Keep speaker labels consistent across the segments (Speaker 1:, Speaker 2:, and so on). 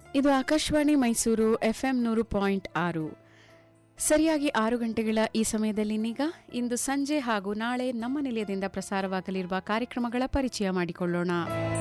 Speaker 1: ಇದು ಆಕಾಶವಾಣಿ ಮೈಸೂರು ಎಫ್ಎಂ ನೂರು ಪಾಯಿಂಟ್ ಆರು ಸರಿಯಾಗಿ ಆರು ಗಂಟೆಗಳ ಈ ಸಮಯದಲ್ಲಿ ನೀಗ ಇಂದು ಸಂಜೆ ಹಾಗೂ ನಾಳೆ ನಮ್ಮ ನಿಲಯದಿಂದ ಪ್ರಸಾರವಾಗಲಿರುವ ಕಾರ್ಯಕ್ರಮಗಳ ಪರಿಚಯ ಮಾಡಿಕೊಳ್ಳೋಣ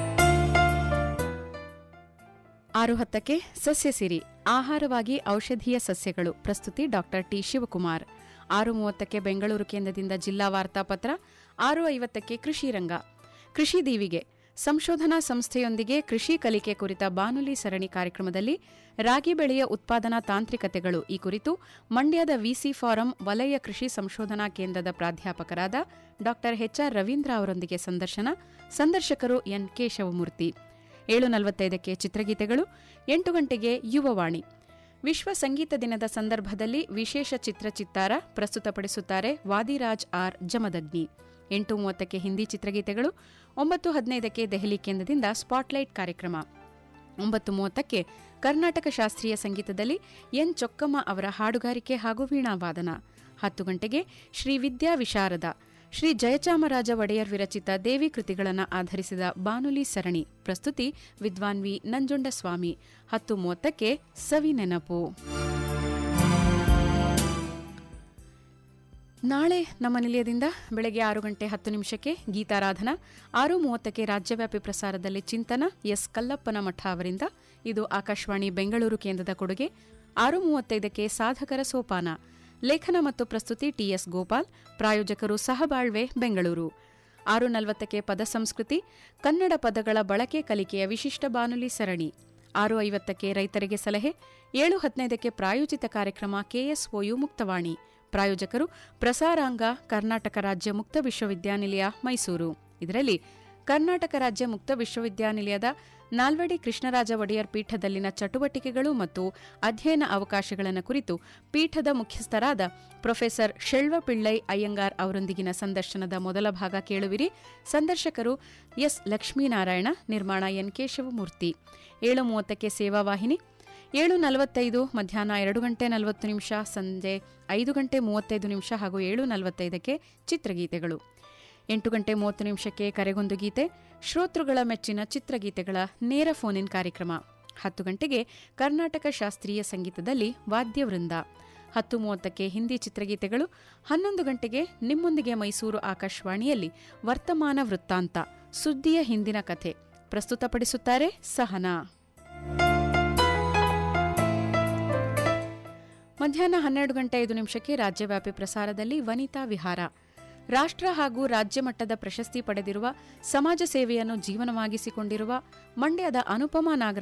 Speaker 1: ಆರು ಹತ್ತಕ್ಕೆ ಸಸ್ಯ ಸಿರಿ ಆಹಾರವಾಗಿ ಔಷಧೀಯ ಸಸ್ಯಗಳು ಪ್ರಸ್ತುತಿ ಡಾಕ್ಟರ್ ಟಿ ಶಿವಕುಮಾರ್ ಆರು ಮೂವತ್ತಕ್ಕೆ ಬೆಂಗಳೂರು ಕೇಂದ್ರದಿಂದ ಜಿಲ್ಲಾ ವಾರ್ತಾಪತ್ರ ಆರು ಐವತ್ತಕ್ಕೆ ಕೃಷಿ ರಂಗ ಕೃಷಿ ದೀವಿಗೆ ಸಂಶೋಧನಾ ಸಂಸ್ಥೆಯೊಂದಿಗೆ ಕೃಷಿ ಕಲಿಕೆ ಕುರಿತ ಬಾನುಲಿ ಸರಣಿ ಕಾರ್ಯಕ್ರಮದಲ್ಲಿ ರಾಗಿ ಬೆಳೆಯ ಉತ್ಪಾದನಾ ತಾಂತ್ರಿಕತೆಗಳು ಈ ಕುರಿತು ಮಂಡ್ಯದ ವಿಸಿ ಫಾರಂ ವಲಯ ಕೃಷಿ ಸಂಶೋಧನಾ ಕೇಂದ್ರದ ಪ್ರಾಧ್ಯಾಪಕರಾದ ಡಾ ಎಚ್ಆರ್ ರವೀಂದ್ರ ಅವರೊಂದಿಗೆ ಸಂದರ್ಶನ ಸಂದರ್ಶಕರು ಎನ್ ಕೇಶವಮೂರ್ತಿ ಏಳು ನಲವತ್ತೈದಕ್ಕೆ ಚಿತ್ರಗೀತೆಗಳು ಎಂಟು ಗಂಟೆಗೆ ಯುವವಾಣಿ ವಿಶ್ವ ಸಂಗೀತ ದಿನದ ಸಂದರ್ಭದಲ್ಲಿ ವಿಶೇಷ ಚಿತ್ರಚಿತ್ತಾರ ಪ್ರಸ್ತುತಪಡಿಸುತ್ತಾರೆ ವಾದಿರಾಜ್ ಆರ್ ಜಮದಗ್ನಿ ಎಂಟು ಮೂವತ್ತಕ್ಕೆ ಹಿಂದಿ ಚಿತ್ರಗೀತೆಗಳು ಒಂಬತ್ತು ಹದಿನೈದಕ್ಕೆ ದೆಹಲಿ ಕೇಂದ್ರದಿಂದ ಸ್ಪಾಟ್ಲೈಟ್ ಕಾರ್ಯಕ್ರಮ ಒಂಬತ್ತು ಮೂವತ್ತಕ್ಕೆ ಕರ್ನಾಟಕ ಶಾಸ್ತ್ರೀಯ ಸಂಗೀತದಲ್ಲಿ ಎನ್ ಚೊಕ್ಕಮ್ಮ ಅವರ ಹಾಡುಗಾರಿಕೆ ಹಾಗೂ ವೀಣಾವಾದನ ಹತ್ತು ಗಂಟೆಗೆ ಶ್ರೀ ವಿದ್ಯಾ ವಿಶಾರದ ಶ್ರೀ ಜಯಚಾಮರಾಜ ಒಡೆಯರ್ ವಿರಚಿತ ದೇವಿ ಕೃತಿಗಳನ್ನು ಆಧರಿಸಿದ ಬಾನುಲಿ ಸರಣಿ ಪ್ರಸ್ತುತಿ ವಿದ್ವಾನ್ ವಿ ನಂಜುಂಡಸ್ವಾಮಿ ಹತ್ತು ಮೂವತ್ತಕ್ಕೆ ಸವಿ ನೆನಪು ನಾಳೆ ನಮ್ಮ ನಿಲಯದಿಂದ ಬೆಳಗ್ಗೆ ಆರು ಗಂಟೆ ಹತ್ತು ನಿಮಿಷಕ್ಕೆ ಗೀತಾರಾಧನಾ ಆರು ಮೂವತ್ತಕ್ಕೆ ರಾಜ್ಯವ್ಯಾಪಿ ಪ್ರಸಾರದಲ್ಲಿ ಚಿಂತನ ಎಸ್ ಕಲ್ಲಪ್ಪನ ಮಠ ಅವರಿಂದ ಇದು ಆಕಾಶವಾಣಿ ಬೆಂಗಳೂರು ಕೇಂದ್ರದ ಕೊಡುಗೆ ಆರು ಮೂವತ್ತೈದಕ್ಕೆ ಸಾಧಕರ ಸೋಪಾನ ಲೇಖನ ಮತ್ತು ಪ್ರಸ್ತುತಿ ಟಿಎಸ್ ಗೋಪಾಲ್ ಪ್ರಾಯೋಜಕರು ಸಹಬಾಳ್ವೆ ಬೆಂಗಳೂರು ಆರು ನಲವತ್ತಕ್ಕೆ ಪದ ಸಂಸ್ಕೃತಿ ಕನ್ನಡ ಪದಗಳ ಬಳಕೆ ಕಲಿಕೆಯ ವಿಶಿಷ್ಟ ಬಾನುಲಿ ಸರಣಿ ಆರು ಐವತ್ತಕ್ಕೆ ರೈತರಿಗೆ ಸಲಹೆ ಏಳು ಹದಿನೈದಕ್ಕೆ ಪ್ರಾಯೋಜಿತ ಕಾರ್ಯಕ್ರಮ ಕೆಎಸ್ಒಯು ಮುಕ್ತವಾಣಿ ಪ್ರಾಯೋಜಕರು ಪ್ರಸಾರಾಂಗ ಕರ್ನಾಟಕ ರಾಜ್ಯ ಮುಕ್ತ ವಿಶ್ವವಿದ್ಯಾನಿಲಯ ಮೈಸೂರು ಇದರಲ್ಲಿ ಕರ್ನಾಟಕ ರಾಜ್ಯ ಮುಕ್ತ ವಿಶ್ವವಿದ್ಯಾನಿಲಯದ ನಾಲ್ವಡಿ ಕೃಷ್ಣರಾಜ ಒಡೆಯರ್ ಪೀಠದಲ್ಲಿನ ಚಟುವಟಿಕೆಗಳು ಮತ್ತು ಅಧ್ಯಯನ ಅವಕಾಶಗಳನ್ನು ಕುರಿತು ಪೀಠದ ಮುಖ್ಯಸ್ಥರಾದ ಪ್ರೊಫೆಸರ್ ಶೆಳ್ವ ಪಿಳ್ಳೈ ಅಯ್ಯಂಗಾರ್ ಅವರೊಂದಿಗಿನ ಸಂದರ್ಶನದ ಮೊದಲ ಭಾಗ ಕೇಳುವಿರಿ ಸಂದರ್ಶಕರು ಎಸ್ ಲಕ್ಷ್ಮೀನಾರಾಯಣ ನಿರ್ಮಾಣ ಎನ್ ಕೇಶವಮೂರ್ತಿ ಏಳು ಮೂವತ್ತಕ್ಕೆ ಸೇವಾವಾಹಿನಿ ಏಳು ನಲವತ್ತೈದು ಮಧ್ಯಾಹ್ನ ಎರಡು ಗಂಟೆ ನಲವತ್ತು ನಿಮಿಷ ಸಂಜೆ ಐದು ಗಂಟೆ ಮೂವತ್ತೈದು ನಿಮಿಷ ಹಾಗೂ ಏಳು ನಲವತ್ತೈದಕ್ಕೆ ಚಿತ್ರಗೀತೆಗಳು ಎಂಟು ಗಂಟೆ ಮೂವತ್ತು ನಿಮಿಷಕ್ಕೆ ಕರೆಗೊಂದು ಗೀತೆ ಶ್ರೋತೃಗಳ ಮೆಚ್ಚಿನ ಚಿತ್ರಗೀತೆಗಳ ನೇರ ಫೋನ್ ಇನ್ ಕಾರ್ಯಕ್ರಮ ಹತ್ತು ಗಂಟೆಗೆ ಕರ್ನಾಟಕ ಶಾಸ್ತ್ರೀಯ ಸಂಗೀತದಲ್ಲಿ ವಾದ್ಯವೃಂದ ಹತ್ತು ಮೂವತ್ತಕ್ಕೆ ಹಿಂದಿ ಚಿತ್ರಗೀತೆಗಳು ಹನ್ನೊಂದು ಗಂಟೆಗೆ ನಿಮ್ಮೊಂದಿಗೆ ಮೈಸೂರು ಆಕಾಶವಾಣಿಯಲ್ಲಿ ವರ್ತಮಾನ ವೃತ್ತಾಂತ ಸುದ್ದಿಯ ಹಿಂದಿನ ಕಥೆ ಪ್ರಸ್ತುತಪಡಿಸುತ್ತಾರೆ ಸಹನಾ ಮಧ್ಯಾಹ್ನ ಹನ್ನೆರಡು ಗಂಟೆ ಐದು ನಿಮಿಷಕ್ಕೆ ರಾಜ್ಯವ್ಯಾಪಿ ಪ್ರಸಾರದಲ್ಲಿ ವನಿತಾ ವಿಹಾರ ರಾಷ್ಟ್ರ ಹಾಗೂ ರಾಜ್ಯ ಮಟ್ಟದ ಪ್ರಶಸ್ತಿ ಪಡೆದಿರುವ ಸಮಾಜ ಸೇವೆಯನ್ನು ಜೀವನವಾಗಿಸಿಕೊಂಡಿರುವ ಮಂಡ್ಯದ ಅನುಪಮಾ ನಾಗರಾಜ್